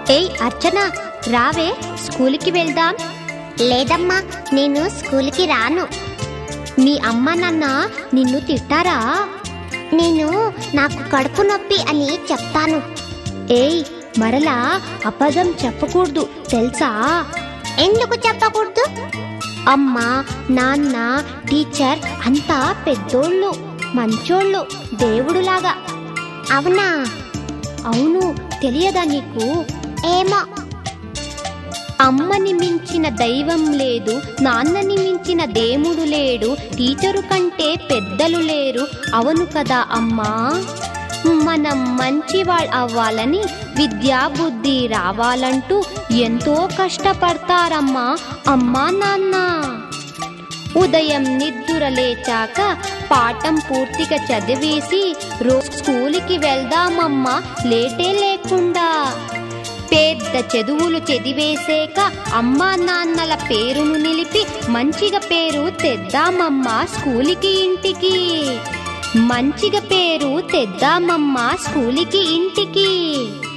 ఏయ్ అర్చన రావే స్కూల్కి వెళ్దాం లేదమ్మా నేను స్కూల్కి రాను మీ అమ్మ నాన్న నిన్ను తిట్టారా నేను నాకు కడుపు నొప్పి అని చెప్తాను ఏయ్ మరలా అబద్ధం చెప్పకూడదు తెలుసా ఎందుకు చెప్పకూడదు అమ్మ నాన్న టీచర్ అంతా పెద్దోళ్ళు మంచోళ్ళు దేవుడులాగా అవునా అవును తెలియదా నీకు ఏమో అమ్మని మించిన దైవం లేదు నాన్నని మించిన దేవుడు లేడు టీచరు కంటే పెద్దలు లేరు అవును కదా అమ్మా మనం మంచివాళ్ళు అవ్వాలని విద్యా బుద్ధి రావాలంటూ ఎంతో కష్టపడతారమ్మా అమ్మా నాన్న ఉదయం నిద్దుర లేచాక పాఠం పూర్తిగా చదివేసి రోజు స్కూలుకి వెళ్దామమ్మా లేటే లేకుండా పెద్ద చదువులు చదివేసాక అమ్మా నాన్నల పేరును నిలిపి మంచిగా పేరు తెద్దామమ్మా స్కూలుకి ఇంటికి మంచిగా పేరు తెద్దామమ్మా స్కూలుకి ఇంటికి